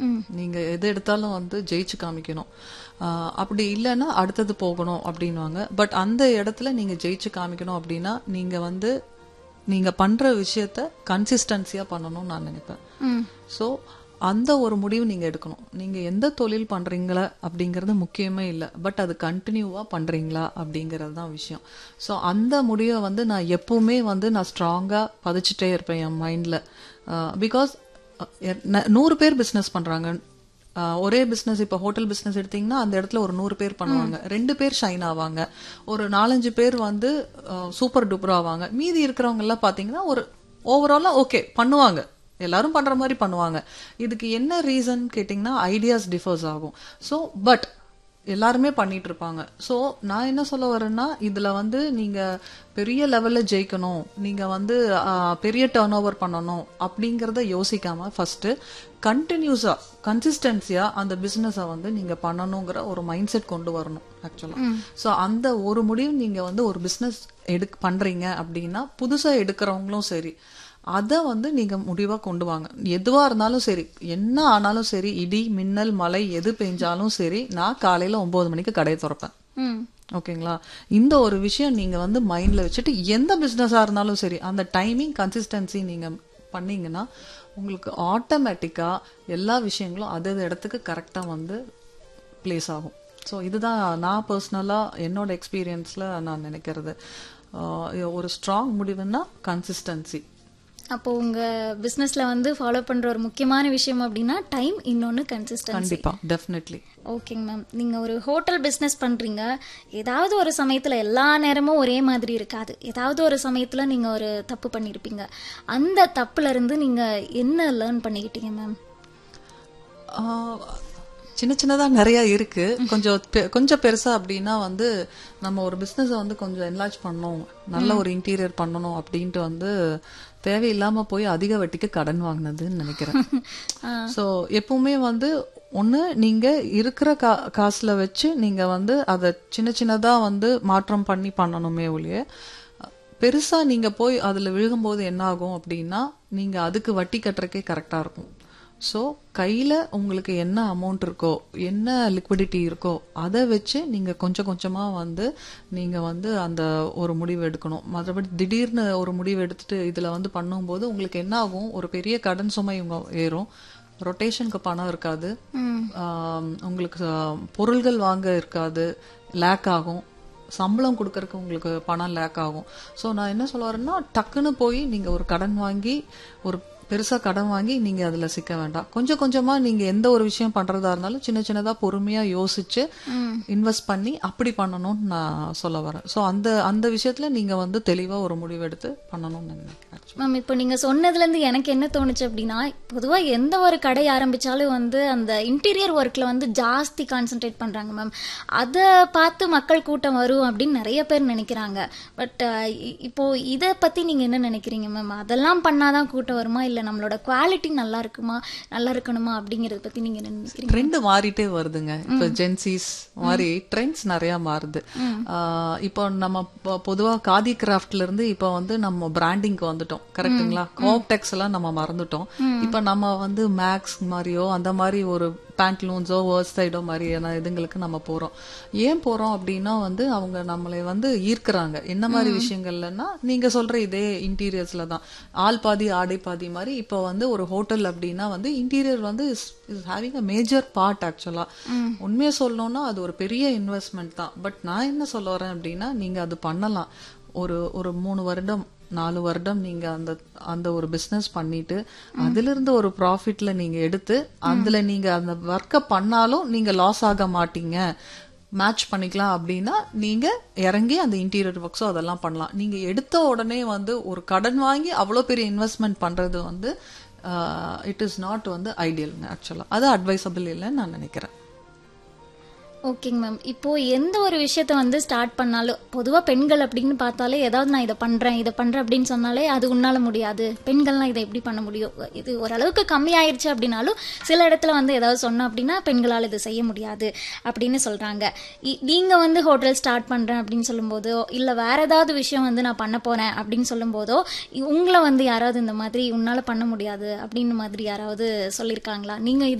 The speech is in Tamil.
நீங்க எது எடுத்தாலும் வந்து ஜெயிச்சு காமிக்கணும் ஆஹ் அப்படி இல்லைன்னா அடுத்தது போகணும் அப்படின்வாங்க பட் அந்த இடத்துல நீங்க ஜெயிச்சு காமிக்கணும் அப்படின்னா நீங்க வந்து நீங்க பண்ற விஷயத்த கன்சிஸ்டன்சியா பண்ணணும்னு நான் நினைப்பேன் ம் ஸோ அந்த ஒரு முடிவு நீங்க எடுக்கணும் நீங்க எந்த தொழில் பண்றீங்களா அப்படிங்கறது முக்கியமே இல்லை பட் அது கண்டினியூவா பண்றீங்களா அப்படிங்கறது தான் விஷயம் ஸோ அந்த முடிவை வந்து நான் எப்பவுமே வந்து நான் ஸ்ட்ராங்கா பதிச்சுட்டே இருப்பேன் என் மைண்ட்ல பிகாஸ் நூறு பேர் பிசினஸ் பண்றாங்க ஆஹ் ஒரே பிசினஸ் இப்ப ஹோட்டல் பிசினஸ் எடுத்தீங்கன்னா அந்த இடத்துல ஒரு நூறு பேர் பண்ணுவாங்க ரெண்டு பேர் ஷைன் ஆவாங்க ஒரு நாலஞ்சு பேர் வந்து சூப்பர் டூப்பர் ஆவாங்க மீதி இருக்கிறவங்க எல்லாம் பாத்தீங்கன்னா ஒரு ஓவராலா ஓகே பண்ணுவாங்க எல்லாரும் பண்ற மாதிரி பண்ணுவாங்க இதுக்கு என்ன ரீசன் கேட்டிங்கன்னா ஐடியாஸ் டிஃபர்ஸ் ஆகும் ஸோ பட் எல்லாருமே பண்ணிட்டு இருப்பாங்க ஸோ நான் என்ன சொல்ல வரேன்னா இதுல வந்து நீங்க பெரிய லெவல்ல ஜெயிக்கணும் நீங்க வந்து ஆஹ், பெரிய டேர்ன் ஓவர் பண்ணணும் அப்படிங்கறத யோசிக்காம ஃபர்ஸ்ட் கண்டினியூஸா கன்சிஸ்டன்சியா அந்த பிசினஸ வந்து நீங்க பண்ணணுங்கிற ஒரு மைண்ட் செட் கொண்டு வரணும் ஆக்சுவலா ஸோ அந்த ஒரு முடிவு நீங்க வந்து ஒரு பிசினஸ் எடுக் பண்றீங்க அப்படின்னா புதுசா எடுக்கிறவங்களும் சரி அதை வந்து நீங்க முடிவா கொண்டு வாங்க எதுவா இருந்தாலும் சரி என்ன ஆனாலும் சரி இடி மின்னல் மழை எது பெஞ்சாலும் சரி நான் காலையில ஒன்பது மணிக்கு கடையை திறப்பேன் ம் ஓகேங்களா இந்த ஒரு விஷயம் நீங்க வந்து மைண்ட்ல வச்சுட்டு எந்த பிசினஸா இருந்தாலும் சரி அந்த டைமிங் கன்சிஸ்டன்சி நீங்க பண்ணீங்கன்னா உங்களுக்கு ஆட்டோமேட்டிக்கா எல்லா விஷயங்களும் அது அது இடத்துக்கு கரெக்டா வந்து பிளேஸ் ஆகும் ஸோ இதுதான் நான் பர்சனலா என்னோட எக்ஸ்பீரியன்ஸ்ல நான் நினைக்கிறது ஆஹ் ஒரு ஸ்ட்ராங் முடிவுன்னா கன்சிஸ்டன்சி அப்போ உங்க பிசினஸ்ல வந்து ஃபாலோ பண்ற ஒரு முக்கியமான விஷயம் அப்படின்னா டைம் இன்னொன்னு கன்சிஸ்டன்சி கண்டிப்பா டெஃபினெட்லி ஓகேங்க மேம் நீங்க ஒரு ஹோட்டல் பிசினஸ் பண்றீங்க ஏதாவது ஒரு சமயத்துல எல்லா நேரமும் ஒரே மாதிரி இருக்காது ஏதாவது ஒரு சமயத்துல நீங்க ஒரு தப்பு பண்ணிருப்பீங்க அந்த தப்புல இருந்து நீங்க என்ன லேர்ன் பண்ணிக்கிட்டீங்க மேம் ஆஹ் சின்ன சின்னதா நிறைய இருக்கு கொஞ்சம் பெ- கொஞ்சம் பெருசா அப்படின்னா வந்து நம்ம ஒரு பிசினஸ் வந்து கொஞ்சம் என்லார்ஜ் பண்ணணும் நல்ல ஒரு இன்டீரியர் பண்ணணும் அப்படின்ட்டு வந்து தேவையில்லாம போய் அதிக வட்டிக்கு கடன் வாங்கினதுன்னு நினைக்கிறேன் சோ எப்பவுமே வந்து ஒண்ணு நீங்க இருக்கிற கா காசுல வச்சு நீங்க வந்து அதை சின்ன சின்னதா வந்து மாற்றம் பண்ணி பண்ணணுமே ஒழிய பெருசா நீங்க போய் அதுல விழுகும்போது என்ன ஆகும் அப்படின்னா நீங்க அதுக்கு வட்டி கட்டுறக்கே கரெக்டா இருக்கும் ஸோ கையில உங்களுக்கு என்ன அமௌண்ட் இருக்கோ என்ன லிக்விடிட்டி இருக்கோ அதை வச்சு நீங்க கொஞ்சம் கொஞ்சமா வந்து நீங்க வந்து அந்த ஒரு முடிவு எடுக்கணும் மற்றபடி திடீர்னு ஒரு முடிவு எடுத்துட்டு இதுல வந்து பண்ணும்போது உங்களுக்கு என்ன ஆகும் ஒரு பெரிய கடன் சுமை உங்க ஏறும் ரொட்டேஷனுக்கு பணம் இருக்காது ஆம், உங்களுக்கு ஆ, பொருள்கள் வாங்க இருக்காது லேக் ஆகும் சம்பளம் கொடுக்கறதுக்கு உங்களுக்கு பணம் லேக் ஆகும் ஸோ நான் என்ன சொல்ல வரேன்னா டக்குன்னு போய் நீங்க ஒரு கடன் வாங்கி ஒரு பெருசா கடன் வாங்கி நீங்க அதுல சிக்க வேண்டாம் கொஞ்சம் கொஞ்சமா நீங்க எந்த ஒரு விஷயம் பண்றதா இருந்தாலும் சின்ன சின்னதா பொறுமையா யோசிச்சு இன்வெஸ்ட் பண்ணி அப்படி பண்ணணும்னு நான் சொல்ல வரேன் ஸோ அந்த அந்த விஷயத்துல நீங்க வந்து தெளிவா ஒரு முடிவு எடுத்து பண்ணணும்னு நினைக்கிறேன் மேம் இப்போ நீங்க சொன்னதுல இருந்து எனக்கு என்ன தோணுச்சு அப்படின்னா பொதுவா எந்த ஒரு கடை ஆரம்பிச்சாலும் வந்து அந்த இன்டீரியர் ஒர்க்ல வந்து ஜாஸ்தி கான்சென்ட்ரேட் பண்றாங்க மேம் அதை பார்த்து மக்கள் கூட்டம் வரும் அப்படின்னு நிறைய பேர் நினைக்கிறாங்க பட் இப்போ இதை பத்தி நீங்க என்ன நினைக்கிறீங்க மேம் அதெல்லாம் பண்ணாதான் கூட்டம் வருமா இல்ல நம்மளோட குவாலிட்டி நல்லா இருக்குமா நல்லா இருக்கணுமா அப்படிங்கறத பத்தி நீங்க என்ன நினைக்கிறீங்க ட்ரெண்ட் மாறிட்டே வருதுங்க இப்ப ஜென்சிஸ் மாதிரி ட்ரெண்ட்ஸ் நிறைய மாறுது ஆஹ் இப்போ நம்ம பொ- பொதுவா காதி கிராஃப்ட்ல இருந்து இப்ப வந்து நம்ம பிராண்டிங்க்கு வந்துட்டோம் கரெக்ட்டுங்களா கோப்டெக்ஸ் எல்லாம் நம்ம மறந்துட்டோம் இப்ப நம்ம வந்து மேக்ஸ் மாதிரியோ அந்த மாதிரி ஒரு பேண்ட்லூன்ஸோ வேர்ஸ் சைடோ மாதிரியான இதுங்களுக்கு நம்ம போறோம் ஏன் போறோம் அப்படின்னா வந்து அவங்க நம்மளை வந்து ஈர்க்கறாங்க என்ன மாதிரி விஷயங்கள்லன்னா நீங்க சொல்ற இதே இன்டீரியர்ஸ்ல தான் ஆள் பாதி ஆடை பாதி மாதிரி இப்போ வந்து ஒரு ஹோட்டல் அப்படின்னா வந்து இன்டீரியர் வந்து is having a major part ஆக்சுவலா உண்மையை சொல்லணும்னா அது ஒரு பெரிய இன்வெஸ்ட்மெண்ட் தான் பட் நான் என்ன சொல்ல வரேன் அப்படின்னா நீங்க அது பண்ணலாம் ஒரு ஒரு மூணு வருடம் நாலு வருடம் நீங்க அந்த அந்த ஒரு பிசினஸ் பண்ணிட்டு அதுல இருந்து ஒரு ப்ராஃபிட்ல நீங்க எடுத்து அதுல நீங்க அந்த ஒர்க்கை பண்ணாலும் நீங்க லாஸ் ஆக மாட்டீங்க மேட்ச் பண்ணிக்கலாம் அப்படின்னா நீங்க இறங்கி அந்த இன்டீரியர் ஒர்க்ஸோ அதெல்லாம் பண்ணலாம் நீங்க எடுத்த உடனே வந்து ஒரு கடன் வாங்கி அவ்வளோ பெரிய இன்வெஸ்ட்மெண்ட் பண்றது வந்து இட் இஸ் நாட் வந்து ஐடியல் ஆக்சுவலா அது அட்வைசபிள் இல்லைன்னு நான் நினைக்கிறேன் ஓகேங்க மேம் இப்போ எந்த ஒரு விஷயத்த வந்து ஸ்டார்ட் பண்ணாலும் பொதுவா பெண்கள் அப்படின்னு பார்த்தாலே ஏதாவது நான் இதை பண்றேன் இதை பண்றேன் அப்படின்னு சொன்னாலே அது உன்னால முடியாது பெண்கள்லாம் இதை எப்படி பண்ண முடியும் இது ஓரளவுக்கு கம்மி ஆயிருச்சு அப்படின்னாலும் சில இடத்துல வந்து ஏதாவது சொன்னோம் அப்படின்னா பெண்களால் இது செய்ய முடியாது அப்படின்னு சொல்றாங்க இ- நீங்க வந்து ஹோட்டல் ஸ்டார்ட் பண்றேன் அப்படின்னு சொல்லும்போதோ இல்ல வேற ஏதாவது விஷயம் வந்து நான் பண்ண போறேன் அப்படின்னு சொல்லும்போதோ இ- உங்களை வந்து யாராவது இந்த மாதிரி உன்னால பண்ண முடியாது அப்படின்னு மாதிரி யாராவது சொல்லியிருக்காங்களா நீங்க இது